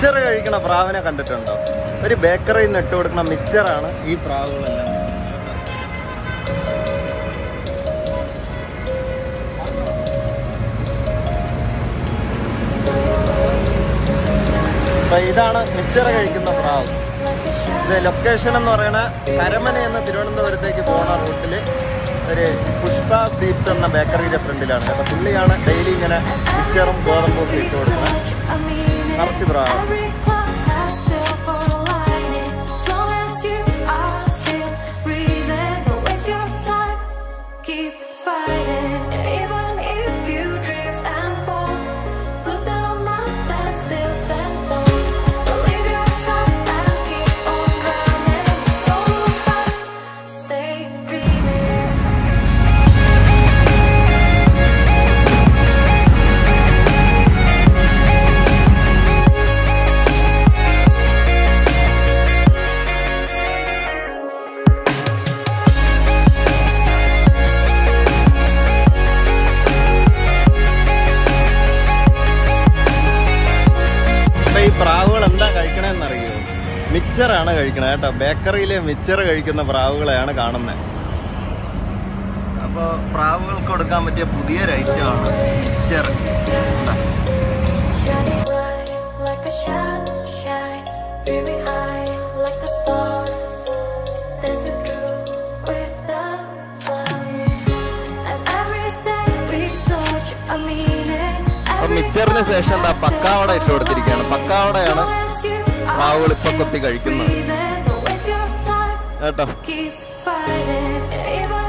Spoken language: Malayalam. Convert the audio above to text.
മിച്ചർ കഴിക്കണ പ്രാവിനെ കണ്ടിട്ടുണ്ടോ ഒരു ബേക്കറിയിൽ നിന്ന് ഇട്ട് കൊടുക്കുന്ന മിച്ചറാണ് ഈ പ്രാവുകളെല്ലാം അപ്പൊ ഇതാണ് മിച്ചർ കഴിക്കുന്ന പ്രാവ് ഇത് ലൊക്കേഷൻ എന്ന് പറയുന്ന കരമന എന്ന തിരുവനന്തപുരത്തേക്ക് പോകുന്ന റൂട്ടിൽ ഒരു പുഷ്പ സ്വീറ്റ്സ് എന്ന ബേക്കറിയുടെ ഫ്രണ്ടിലാണ് കേട്ടോ പുള്ളിയാണ് ഡെയിലി ഇങ്ങനെ മിച്ചറും ഗോതമ്പും ഒക്കെ ഇട്ട് കൊടുക്കുന്നത് നിറച്ച് പ്രാവ് Keep fighting, even if you drift and fall. Look down now and still stand tall. Believe yourself and keep on running. Don't look back, stay dreaming. അപ്പൊ ഈ പ്രാവുകൾ എന്താ കഴിക്കണേന്ന് അറിയോ മിച്ചറാണ് കഴിക്കണത് കേട്ടോ ബേക്കറിയിലെ മിച്ചർ കഴിക്കുന്ന പ്രാവുകളെയാണ് കാണുന്നത് അപ്പോൾ പ്രാവുകൾക്ക് കൊടുക്കാൻ പറ്റിയ പുതിയൊരു ഐറ്റമാണ് മിച്ചർ Shining bright like a shine, shine, dreaming high like the stars, dancing through with the clouds. And everything brings such a meaning. അപ്പൊ മിച്ചറിന് ശേഷം എന്താ പക്കാവട ഇട്ട് കൊടുത്തിരിക്കുകയാണ് പക്കാവടയാണ് പ്രാവുകൾ ഇപ്പൊ കൊത്തി കഴിക്കുന്നത് Breathing, don't waste your time. കേട്ടോ Keep fighting, even